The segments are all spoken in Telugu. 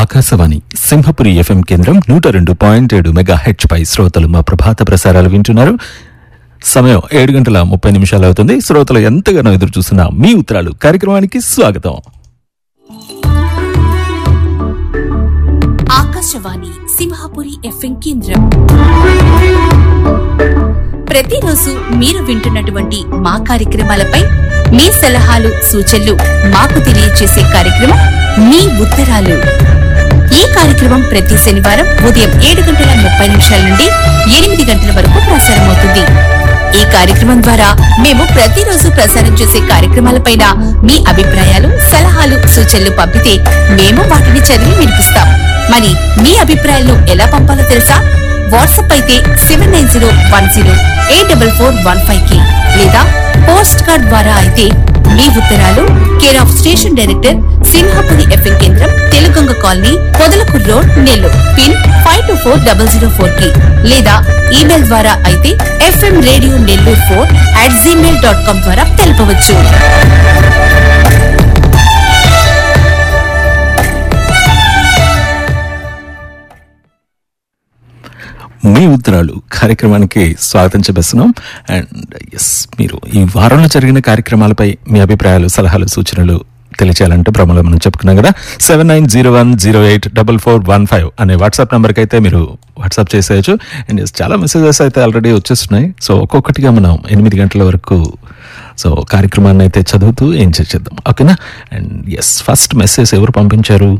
ఆకాశవాణి సింహపురి ఎఫ్ఎం కేంద్రం నూట రెండు పాయింట్ ఏడు మెగా హెచ్ పై శ్రోతలు మా ప్రభాత ప్రసారాలు వింటున్నారు సమయం ఏడు గంటల ముప్పై నిమిషాలు అవుతుంది శ్రోతలు ఎంతగానో ఎదురు చూస్తున్న మీ ఉత్తరాలు కార్యక్రమానికి స్వాగతం ఆకాశవాణి సింహాపురి ఎఫ్ఎం కేంద్రం ప్రతిరోజు మీరు వింటున్నటువంటి మా కార్యక్రమాలపై మీ సలహాలు సూచనలు మాకు తెలియజేసే కార్యక్రమం మీ ఉత్తరాలు ఈ కార్యక్రమం ప్రతి శనివారం ఉదయం ఏడు గంటల ముప్పై నిమిషాల నుండి ఎనిమిది గంటల వరకు ప్రసారమవుతుంది ఈ కార్యక్రమం ద్వారా మేము ప్రతిరోజు ప్రసారం చేసే కార్యక్రమాలపైన మీ అభిప్రాయాలు సలహాలు సూచనలు పంపితే మేము వాటిని చదివి వినిపిస్తాం మరి మీ అభిప్రాయాలను ఎలా పంపాలో తెలుసా వాట్సాప్ అయితే seven nine zero one zero eight double four one five కి లేదా పోస్ట్ కార్డ్ ద్వారా అయితే మీ ఉత్తరాలు care of station director Simhapuri FM కేంద్రం Telugu Ganga colony Podalakur road Nellore pin five two four double zero four కి లేదా ఈమెయిల్ ద్వారా అయితే FM radio Nellore four at Gmail dot com ద్వారా తెలపవచ్చు మీ ఉత్తరాలు కార్యక్రమానికి స్వాగతం చెప్పేస్తున్నాం అండ్ ఎస్ మీరు ఈ వారంలో జరిగిన కార్యక్రమాలపై మీ అభిప్రాయాలు సలహాలు సూచనలు తెలియచేయాలంటే భ్రమలో మనం చెప్పుకున్నాం కదా seven nine zero one zero eight double four one five అనే వాట్సాప్ నెంబర్కి అయితే మీరు వాట్సాప్ చేసేయచ్చు అండ్ ఎస్ చాలా మెసేజెస్ అయితే ఆల్రెడీ వచ్చేస్తున్నాయి సో ఒక్కొక్కటిగా మనం ఎనిమిది గంటల వరకు సో కార్యక్రమాన్ని అయితే చదువుతూ ఏం చేద్దాం ఓకేనా అండ్ ఎస్ ఫస్ట్ మెసేజ్ ఎవరు పంపించారు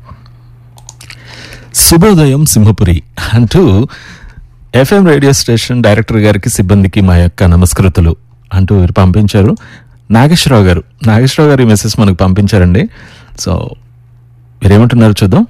శుభోదయం సింహపురి అంటూ ఎఫ్ఎం రేడియో స్టేషన్ డైరెక్టర్ గారికి సిబ్బందికి మా యొక్క నమస్కృతులు అంటూ వీరు పంపించారు నాగేశ్వరరావు గారు నాగేశ్వరరావు గారు ఈ మెసేజ్ మనకు పంపించారండి సో మీరేమంటున్నారు చూద్దాం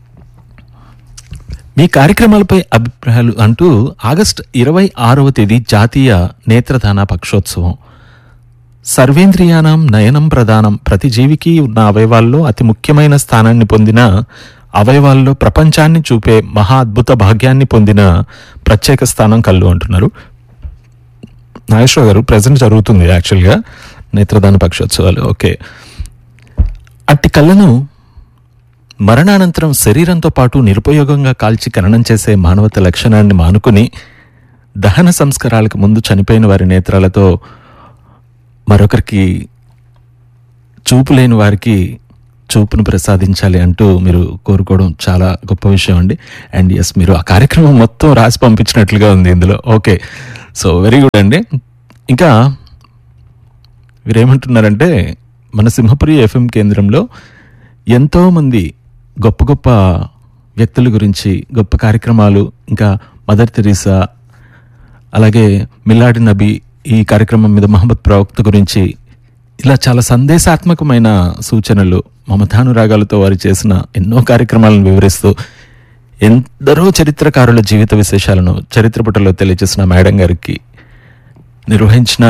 మీ కార్యక్రమాలపై అభిప్రాయాలు అంటూ ఆగస్ట్ ఇరవై ఆరవ తేదీ జాతీయ నేత్రదాన పక్షోత్సవం సర్వేంద్రియానం నయనం ప్రధానం ప్రతి జీవికి ఉన్న అవయవాల్లో అతి ముఖ్యమైన స్థానాన్ని పొందిన అవయవాల్లో ప్రపంచాన్ని చూపే మహా అద్భుత భాగ్యాన్ని పొందిన ప్రత్యేక స్థానం కళ్ళు అంటున్నారు నాగేశ్వర గారు ప్రజెంట్ జరుగుతుంది యాక్చువల్గా నేత్రదాన పక్షోత్సవాలు ఓకే అట్టి కళ్ళను మరణానంతరం శరీరంతో పాటు నిరుపయోగంగా కాల్చి ఖననం చేసే మానవత లక్షణాన్ని మానుకుని దహన సంస్కారాలకు ముందు చనిపోయిన వారి నేత్రాలతో మరొకరికి చూపు లేని వారికి చూపును ప్రసాదించాలి అంటూ మీరు కోరుకోవడం చాలా గొప్ప విషయం అండి అండ్ ఎస్ మీరు ఆ కార్యక్రమం మొత్తం రాసి పంపించినట్లుగా ఉంది ఇందులో ఓకే సో వెరీ గుడ్ అండి ఇంకా వీరేమంటున్నారంటే మన సింహపురి ఎఫ్ఎం కేంద్రంలో ఎంతోమంది గొప్ప గొప్ప వ్యక్తుల గురించి గొప్ప కార్యక్రమాలు ఇంకా మదర్ తెరీసా అలాగే మిల్లాడి నబీ ఈ కార్యక్రమం మీద మహమ్మద్ ప్రవక్త గురించి ఇలా చాలా సందేశాత్మకమైన సూచనలు మమతానురాగాలతో వారు చేసిన ఎన్నో కార్యక్రమాలను వివరిస్తూ ఎందరో చరిత్రకారుల జీవిత విశేషాలను చరిత్ర పుటలో తెలియజేసిన మేడం గారికి నిర్వహించిన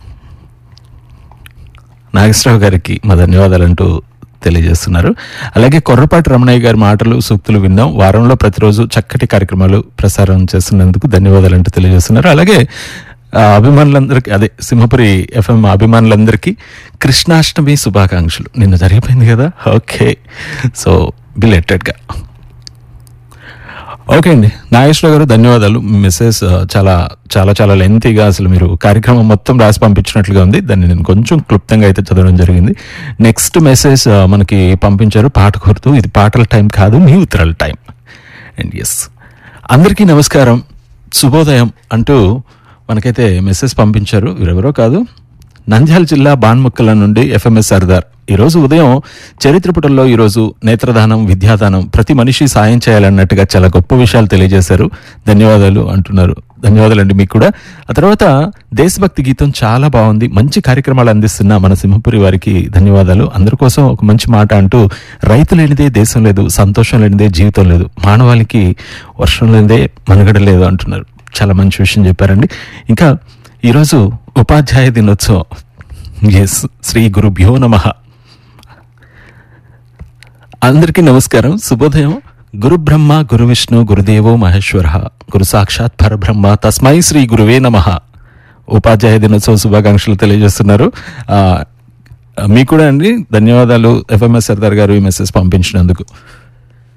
నాగేశ్వరరావు గారికి మా ధన్యవాదాలు అంటూ తెలియజేస్తున్నారు అలాగే కొర్రపాటి రమణయ్య గారి మాటలు సూక్తులు విన్నాం వారంలో ప్రతిరోజు చక్కటి కార్యక్రమాలు ప్రసారం చేస్తున్నందుకు ధన్యవాదాలు అంటూ తెలియజేస్తున్నారు అలాగే ఆ, అభిమానులందరికీ అదే సింహపురి ఎఫ్ఎం అభిమానులందరికీ కృష్ణాష్టమి శుభాకాంక్షలు నిన్న జరిగిపోయింది కదా ఓకే సో బిలెటెడ్గా ఓకే అండి నాగేశ్వర గారు ధన్యవాదాలు మీ మెసేజ్ ఆ, చాలా చాలా చాలా లెంతీగా అసలు మీరు కార్యక్రమం మొత్తం రాసి పంపించినట్లుగా ఉంది దాన్ని నేను కొంచెం క్లుప్తంగా అయితే చదవడం జరిగింది నెక్స్ట్ మెసేజ్ ఆ, మనకి పంపించారు పాట కోరుతూ ఇది పాటల టైం కాదు మీ ఉత్తరాల టైం అండ్ ఎస్ అందరికీ నమస్కారం శుభోదయం అంటూ మనకైతే మెసేజ్ పంపించారు వీరెవరో కాదు నంద్యాల జిల్లా బాన్ముక్కల నుండి ఎఫ్ఎంఎస్ సర్దార్ ఈరోజు ఉదయం చరిత్ర పుటల్లో ఈరోజు నేత్రదానం విద్యాదానం ప్రతి మనిషి సాయం చేయాలన్నట్టుగా చాలా గొప్ప విషయాలు తెలియజేశారు ధన్యవాదాలు అంటున్నారు ధన్యవాదాలు అండి మీకు కూడా ఆ తర్వాత దేశభక్తి గీతం చాలా బాగుంది మంచి కార్యక్రమాలు అందిస్తున్న మన సింహపురి వారికి ధన్యవాదాలు అందరి కోసం ఒక మంచి మాట అంటూ రైతు లేనిదే దేశం లేదు సంతోషం లేనిదే జీవితం లేదు మానవాళికి వర్షం లేనిదే మనుగడ లేదు అంటున్నారు చాలా మంచి విషయం చెప్పారండి ఇంకా ఈరోజు ఉపాధ్యాయ దినోత్సవం ఎస్ శ్రీ గురుభ్యో నమ అందరికీ నమస్కారం శుభోదయం గురు బ్రహ్మ గురు విష్ణు గురుదేవో మహేశ్వర గురు సాక్షాత్ పరబ్రహ్మ తస్మై శ్రీ గురువే నమ ఉపాధ్యాయ దినోత్సవ శుభాకాంక్షలు తెలియజేస్తున్నారు ఆ, మీకు కూడా అండి ధన్యవాదాలు ఎఫ్ఎంఎస్ సర్దార్ గారు ఈ మెసేజ్ పంపించినందుకు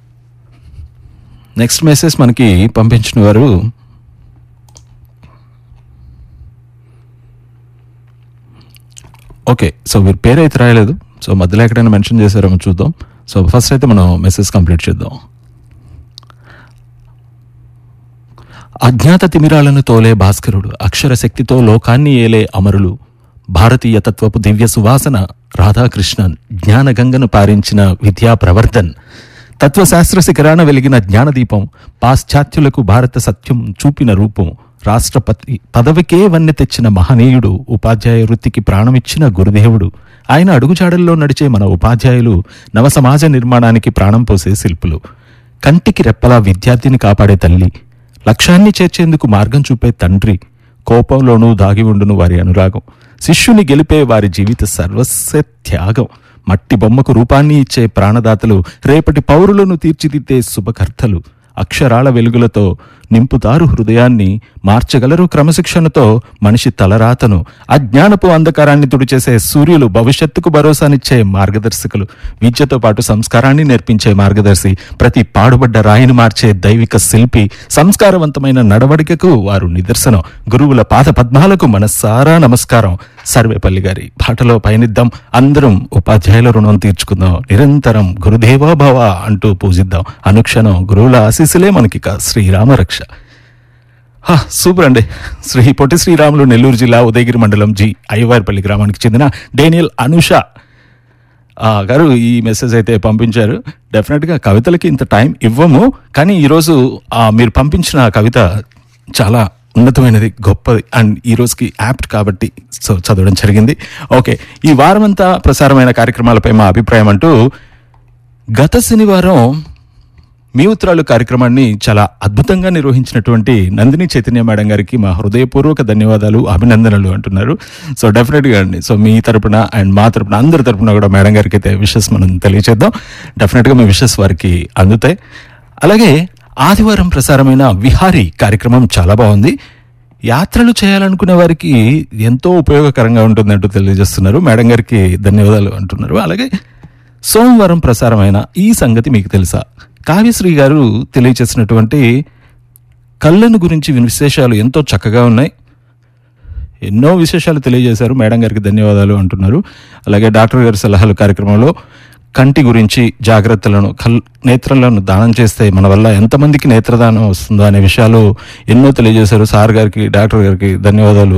నెక్స్ట్ మెసేజ్ మనకి పంపించిన వారు ఓకే సో వీరి పేరు అయితే రాయలేదు సో మధ్యలో ఎక్కడైనా మెన్షన్ చేశారేమో చూద్దాం సో ఫస్ట్ అయితే మనం మెసేజ్ కంప్లీట్ చేద్దాం అజ్ఞాత తిమిరాలను తోలే భాస్కరుడు అక్షర శక్తితో లోకాన్ని ఏలే అమరులు భారతీయ తత్వపు దివ్య సువాసన రాధాకృష్ణన్ జ్ఞానగంగను పారించిన విద్యా ప్రవర్ధన్ తత్వశాస్త్ర శిఖరాన వెలిగిన జ్ఞానదీపం పాశ్చాత్యులకు భారత సత్యం చూపిన రూపం రాష్ట్రపతి పదవికే వన్నె తెచ్చిన మహనీయుడు ఉపాధ్యాయ వృత్తికి ప్రాణమిచ్చిన గురుదేవుడు ఆయన అడుగుజాడల్లో నడిచే మన ఉపాధ్యాయులు నవ సమాజ నిర్మాణానికి ప్రాణం పోసే శిల్పులు కంటికి రెప్పలా విద్యార్థిని కాపాడే తల్లి లక్ష్యాన్ని చేర్చేందుకు మార్గం చూపే తండ్రి కోపంలోనూ దాగి ఉండును వారి అనురాగం శిష్యుని గెలిపే వారి జీవిత సర్వస్వ త్యాగం మట్టి బొమ్మకు రూపాన్ని ఇచ్చే ప్రాణదాతలు రేపటి పౌరులను తీర్చిదిద్దే శుభకర్తలు అక్షరాల వెలుగులతో నింపుతారు హృదయాన్ని మార్చగలరు క్రమశిక్షణతో మనిషి తలరాతను అజ్ఞానపు అంధకారాన్ని తుడిచేసే సూర్యులు భవిష్యత్తుకు భరోసానిచ్చే మార్గదర్శకులు విద్యతో పాటు సంస్కారాన్ని నేర్పించే మార్గదర్శి ప్రతి పాడుబడ్డ రాయిని మార్చే దైవిక శిల్పి సంస్కారవంతమైన నడవడికకు వారు నిదర్శనం గురువుల పాద పద్మాలకు మనస్సారా నమస్కారం సర్వేపల్లి గారి బాటలో పయనిద్దాం అందరం ఉపాధ్యాయుల రుణం తీర్చుకుందాం నిరంతరం గురుదేవా భవ అంటూ పూజిద్దాం అనుక్షణం గురువుల ఆశీస్సులే మనకి కా- శ్రీరామ రక్ష హా, సూపర్ అండి శ్రీ పొట్టి శ్రీరాములు నెల్లూరు జిల్లా ఉదయగిరి మండలం జి అయ్యవారిపల్లి గ్రామానికి చెందిన డేనియల్ అనుష ఆ, గారు ఈ మెసేజ్ అయితే పంపించారు డెఫినెట్గా కవితలకి ఇంత టైం ఇవ్వము కానీ ఈరోజు ఆ, మీరు పంపించిన ఆ కవిత చాలా ఉన్నతమైనది గొప్పది అండ్ ఈ రోజుకి యాప్ట్ కాబట్టి సో చదవడం జరిగింది ఓకే ఈ వారమంతా ప్రసారమైన కార్యక్రమాలపై మా అభిప్రాయం అంటూ గత శనివారం మీ ఉత్తరాలు కార్యక్రమాన్ని చాలా అద్భుతంగా నిర్వహించినటువంటి నందిని చైతన్య మేడం గారికి మా హృదయపూర్వక ధన్యవాదాలు అభినందనలు అంటున్నారు సో డెఫినెట్గా అండి సో మీ తరపున అండ్ మా తరపున అందరి తరపున కూడా మేడం గారికి అయితే విషెస్ మనం తెలియజేద్దాం డెఫినెట్గా మీ విషెస్ వారికి అందుతాయి అలాగే ఆదివారం ప్రసారమైన విహారీ కార్యక్రమం చాలా బాగుంది యాత్రలు చేయాలనుకునే వారికి ఎంతో ఉపయోగకరంగా ఉంటుందంటూ తెలియజేస్తున్నారు మేడం గారికి ధన్యవాదాలు అంటున్నారు అలాగే సోమవారం ప్రసారమైన ఈ సంగతి మీకు తెలుసా కావ్యశ్రీ గారు తెలియచేసినటువంటి కళ్ళను గురించి విశేషాలు ఎంతో చక్కగా ఉన్నాయి ఎన్నో విశేషాలు తెలియజేశారు మేడం గారికి ధన్యవాదాలు అంటున్నారు అలాగే డాక్టర్ గారి సలహాలు కార్యక్రమంలో కంటి గురించి జాగ్రత్తలను కల్ నేత్రాలను దానం చేస్తే మన వల్ల ఎంతమందికి నేత్రదానం వస్తుందో అనే విషయాలు ఎన్నో తెలియజేశారు సార్ గారికి డాక్టర్ గారికి ధన్యవాదాలు